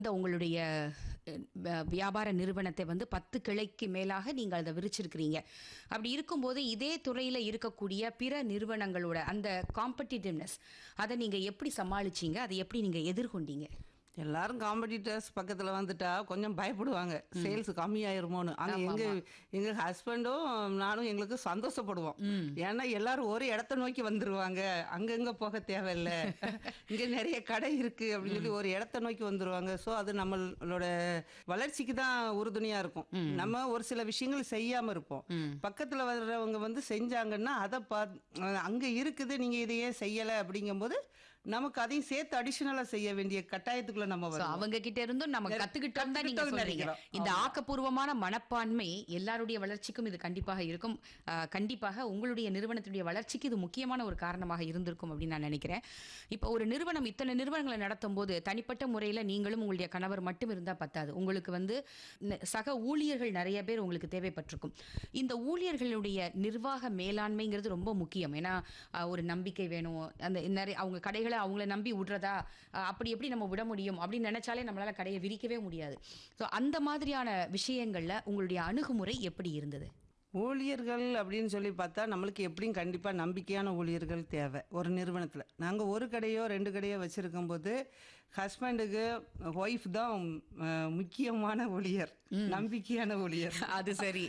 இந்த உங்களுடைய அஹ், வ- வியாபார நிறுவனத்தை வந்து பத்து கிளைக்கு மேலாக நீங்கள் அதை விரிச்சிருக்கிறீங்க அப்படி இருக்கும்போது இதே துறையில் இருக்கக்கூடிய பிற நிறுவனங்களோட அந்த காம்படிட்டிவ்னஸ் அதை நீங்கள் எப்படி சமாளிச்சீங்க அதை எப்படி நீங்கள் எதிர்கொண்டீங்க எல்லாரும் காம்படிட்டர்ஸ் பக்கத்துல வந்துட்டா கொஞ்சம் பயப்படுவாங்க சேல்ஸ் கம்மியாயிருமோன்னு ஆனா எங்க எங்க ஹஸ்பண்டும் நானும் எங்களுக்கு சந்தோஷப்படுவோம் ஏன்னா எல்லாரும் ஒரு இடத்த நோக்கி வந்துருவாங்க அங்கங்க போக தேவையில்ல இங்க நிறைய கடை இருக்கு அப்படின்னு சொல்லி ஒரு இடத்த நோக்கி வந்துருவாங்க சோ அது நம்மளோட வளர்ச்சிக்கு தான் உறுதுணையா இருக்கும் நம்ம ஒரு சில விஷயங்கள் செய்யாம இருப்போம் பக்கத்துல வர்றவங்க வந்து செஞ்சாங்கன்னா அதை பா அங்க இருக்குது நீங்க இதை ஏன் செய்யல அப்படிங்கும்போது நமக்கு அதையும் சேர்த்து அடிஷனலா செய்ய வேண்டிய கட்டாயத்துக்குள்ள நம்ம So, வருவோம் அவங்க கிட்ட இருந்தும் நம்ம கத்துக்கிட்டோம் தான் நீங்க கத்துக்கிட்டோம்னு சொல்றீங்க நினைக்கிறோம். இந்த ஆக்கப்பூர்வமான மனப்பான்மை எல்லாருடைய வளர்ச்சிக்கும் இது கண்டிப்பாக இருக்கும் அஹ், கண்டிப்பாக உங்களுடைய நிறுவனத்துடைய வளர்ச்சிக்கு இது முக்கியமான ஒரு காரணமாக இருந்திருக்கும் அப்படின்னு நான் நினைக்கிறேன் இப்போ ஒரு நிறுவனம் இத்தனை நிறுவனங்களை நடத்தும் போது தனிப்பட்ட முறையில் நீங்களும் உங்களுடைய கணவர் மட்டும் இருந்தால் பத்தாது உங்களுக்கு வந்து ந- சக ஊழியர்கள் நிறைய பேர் உங்களுக்கு தேவைப்பட்டிருக்கும் இந்த ஊழியர்களுடைய நிர்வாக மேலாண்மைங்கிறது ரொம்ப முக்கியம் ஏன்னா அஹ், ஒரு நம்பிக்கை வேணும் அந்த நிறைய அவங்க கடைகளை அவங்கள நம்பி விடுறதா அஹ், அப்படி எப்படி நம்ம விட முடியும் அப்படின்னு நினைச்சாலே நம்மளால கடையை விரிக்கவே முடியாது ஸோ அந்த மாதிரியான விஷயங்கள்ல உங்களுடைய அணுகுமுறை எப்படி இருந்தது ஊழியர்கள் அப்படின்னு சொல்லி பார்த்தா நம்மளுக்கு எப்படியும் கண்டிப்பாக நம்பிக்கையான ஊழியர்கள் தேவை ஒரு நிறுவனத்தில் நாங்கள் ஒரு கடையோ ரெண்டு கடையோ வச்சுருக்கும் போது ஹஸ்பண்டுக்கு ஒய்ஃப் தான் அஹ், முக்கியமான ஊழியர் நம்பிக்கையான ஊழியர் அது சரி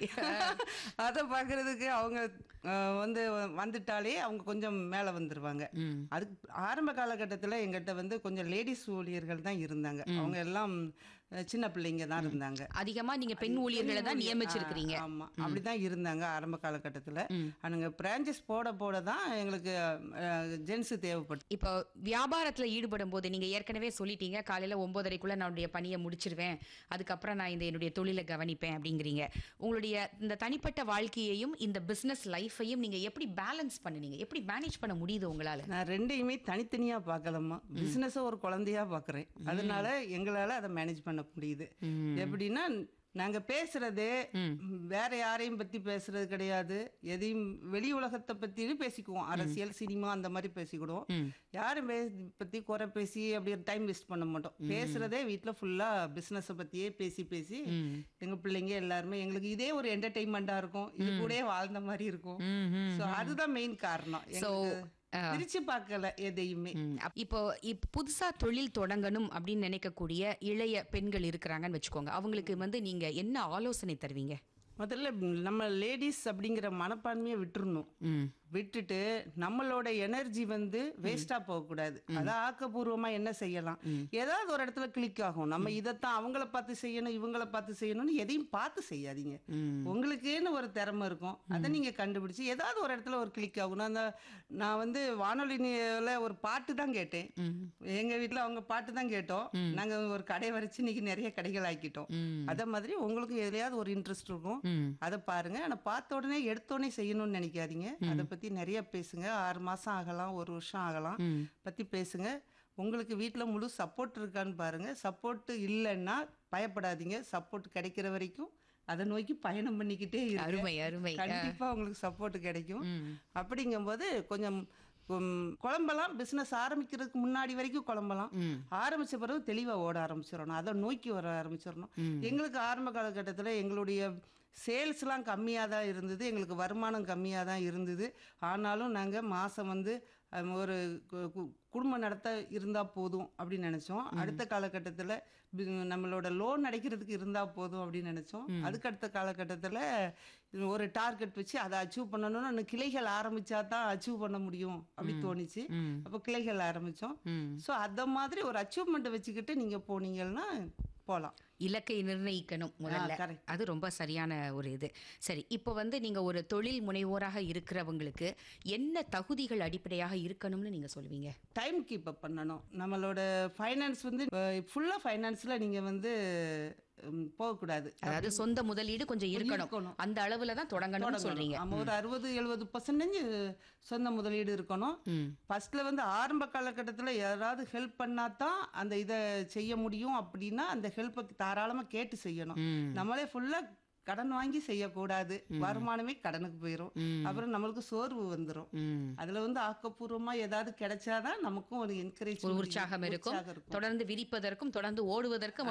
அதை பார்க்கறதுக்கு அவங்க அஹ், வந்து வந்துட்டாலே அவங்க கொஞ்சம் மேலே வந்துருவாங்க அதுக்கு ஆரம்ப காலகட்டத்தில் எங்கிட்ட வந்து கொஞ்சம் லேடிஸ் ஊழியர்கள் தான் இருந்தாங்க அவங்க எல்லாம் அஹ், சின்ன பிள்ளைங்க தான் இருந்தாங்க அதிகமா நீங்க பெண் ஊழியர்களை தான் நியமிச்சிருக்கிறீங்க ஆ, ஆமா அப்படிதான் இருந்தாங்க ஆரம்ப காலகட்டத்துல அனுங்க பிரான்ச்சஸ் போட போட தான் எங்களுக்கு ஜென்ஸ் தேவைப்பட்டு இப்போ வியாபாரத்துல ஈடுபடும் போது நீங்க ஏற்கனவே சொல்லிட்டீங்க காலையில ஒன்பதரைக்குள்ள நான் என்னுடைய பணியை முடிச்சிருவேன் அதுக்கப்புறம் நான் இந்த என்னுடைய தொழிலை கவனிப்பேன் அப்படிங்கிறீங்க உங்களுடைய இந்த தனிப்பட்ட வாழ்க்கையையும் இந்த பிசினஸ் லைஃபையும் நீங்க எப்படி பேலன்ஸ் பண்ணுனீங்க எப்படி மேனேஜ் பண்ண முடியுது உங்களால நான் ரெண்டையுமே தனித்தனியா பார்க்கலாமா பிசினஸ ஒரு குழந்தையா பார்க்கறேன் அதனால எங்களால அதை மேனேஜ் பண்ண முடியுது எப்படின்னா நாங்க பேசுறது வேற யாரையும் பத்தி பேசுறது கிடையாது எதையும் வெளி உலகத்தை பத்தியும் பேசிக்குவோம் அரசியல் சினிமா அந்த மாதிரி பேசிக்கிடுவோம் யாரும் பே- பத்தி குறை பேசி அப்படி டைம் வேஸ்ட் பண்ண மாட்டோம் பேசுறதே வீட்ல ஃபுல்லா பிசினஸ் பத்தியே பேசி பேசி எங்க பிள்ளைங்க எல்லாருமே எங்களுக்கு இதே ஒரு என்டர்டைன்மெண்டா இருக்கும் இது கூடயே வாழ்ந்த மாதிரி இருக்கும் சோ அதுதான் மெயின் காரணம் எங்களுக்கு பிரிச்சு பார்க்கல எதையுமே ம், அப்- இப்போ இப் புதுசா தொழில் தொடங்கணும் அப்படின்னு நினைக்கக்கூடிய இளைய பெண்கள் இருக்கிறாங்கன்னு வச்சுக்கோங்க அவங்களுக்கு வந்து நீங்க என்ன ஆலோசனை தருவீங்க முதல்ல நம்ம லேடிஸ் அப்படிங்கிற மனப்பான்மையை விட்டுறணும் ம் விட்டுட்டு நம்மளோட எனர்ஜி வந்து வேஸ்டா போகக்கூடாது அதை ஆக்கப்பூர்வமா என்ன செய்யலாம் ஏதாவது ஒரு இடத்துல கிளிக் ஆகும் நம்ம இதைத்தான் அவங்கள பார்த்து செய்யணும் இவங்கள பார்த்து செய்யணும்னு எதையும் பார்த்து செய்யாதீங்க உங்களுக்குன்னு ஒரு திறமை இருக்கும் அதை நீங்க கண்டுபிடிச்சு ஏதாவது ஒரு இடத்துல ஒரு கிளிக் ஆகும் நான் அந்த நான் வந்து வானொலியில ஒரு பாட்டு தான் கேட்டேன் எங்க வீட்ல அவங்க பாட்டு தான் கேட்டோம் நாங்க ஒரு கடை வரைச்சு இன்னைக்கு நிறைய கடைகள் ஆக்கிட்டோம் அதே மாதிரி உங்களுக்கு எதுலயாவது ஒரு இன்ட்ரெஸ்ட் இருக்கும் அதை பாருங்க ஆனா பார்த்த உடனே எடுத்த உடனே செய்யணும்னு நினைக்காதீங்க அதை பத்தி நிறைய பேசுங்க ஆறு மாசம் ஆகலாம் ஒரு வருஷம் ஆகலாம் பத்தி பேசுங்க உங்களுக்கு வீட்ல முழு சப்போர்ட் இருக்கான்னு பாருங்க சப்போர்ட் இல்லைன்னா பயப்படாதீங்க சப்போர்ட் கிடைக்கிற வரைக்கும் அதை நோக்கி பயணம் பண்ணிக்கிட்டே இருங்க. அருமை, அருமை. கண்டிப்பா உங்களுக்கு சப்போர்ட் கிடைக்கும் அப்படிங்கும்போது கொஞ்சம் உம், குழம்பலாம் பிசினஸ் ஆரம்பிக்கிறதுக்கு முன்னாடி வரைக்கும் குழம்பலாம் ஆரம்பிச்ச பிறகு தெளிவா ஓட ஆரம்பிச்சிடணும் அதை நோக்கி வர ஆரம்பிச்சிடணும் எங்களுக்கு ஆரம்ப காலகட்டத்தில் எங்களுடைய சேல்ஸ்லாம் கம்மியாக தான் இருந்தது எங்களுக்கு வருமானம் கம்மியாக தான் இருந்தது ஆனாலும் நாங்கள் மாதம் வந்து அஹ், ஒரு கு- கு- குடும்பம் நடத்த இருந்தால் போதும் அப்படின்னு நினச்சோம் அடுத்த காலகட்டத்தில் நம்மளோட லோன் அடைக்கிறதுக்கு இருந்தால் போதும் அப்படின்னு நினச்சோம் அதுக்கு அடுத்த காலகட்டத்தில் ஒரு டார்கெட் வச்சு அதை அச்சீவ் பண்ணணும்னு இன்னும் கிளைகள் ஆரம்பிச்சா தான் அச்சீவ் பண்ண முடியும் அப்படி தோணுச்சு அப்போ கிளைகள் ஆரம்பிச்சோம் ஸோ அந்த மாதிரி ஒரு அச்சீவ்மெண்ட் வச்சுக்கிட்டு நீங்கள் போனீங்கன்னா போகலாம் இலக்கை நிர்ணயிக்கணும் முதல்ல correct. அது ரொம்ப சரியான ஒரு இது சரி இப்போ வந்து நீங்க ஒரு தொழில் முனைவோராக இருக்கிறவங்களுக்கு என்ன தகுதிகள் அடிப்படையாக இருக்கணும்னு நீங்க சொல்லுவீங்க டைம் கீப் அப் பண்ணணும் நம்மளோட ஃபைனான்ஸ் வந்து ஃபுல்லாக ஃபைனான்ஸில் நீங்கள் வந்து உம், போகக்கூடாது அதாவது சொந்த முதலீடு கொஞ்சம் இருக்கணும் இருக்கணும். அந்த அளவுல தான் தொடங்கணும்னு சொல்றீங்க ஆமா ஒரு அறுபது எழுபது பர்சன்டேஜ் சொந்த முதலீடு இருக்கணும் ஃபர்ஸ்ட்ல வந்து ஆரம்ப காலகட்டத்தில் யாராவது ஹெல்ப் பண்ணா தான் அந்த இதை செய்ய முடியும் அப்படின்னா அந்த ஹெல்ப்பை தாராளமா கேட்டு செய்யணும் நம்மளே ஃபுல்லா கடன் வாங்கி செய்யக்கூடாது வருமானமே கடனுக்கு போயிரும் ம். அப்புறம் நம்மளுக்கு சோர்வு வந்துரும் ம். அதுல வந்து ஆக்கப்பூர்வமா ஏதாவது கிடைச்சாதான் நமக்கும் ஒரு என்கரேஜ் ஒரு உற்சாகம் இருக்கும் தொடர்ந்து விரிப்பதற்கும் தொடர்ந்து ஓடுவதற்கும்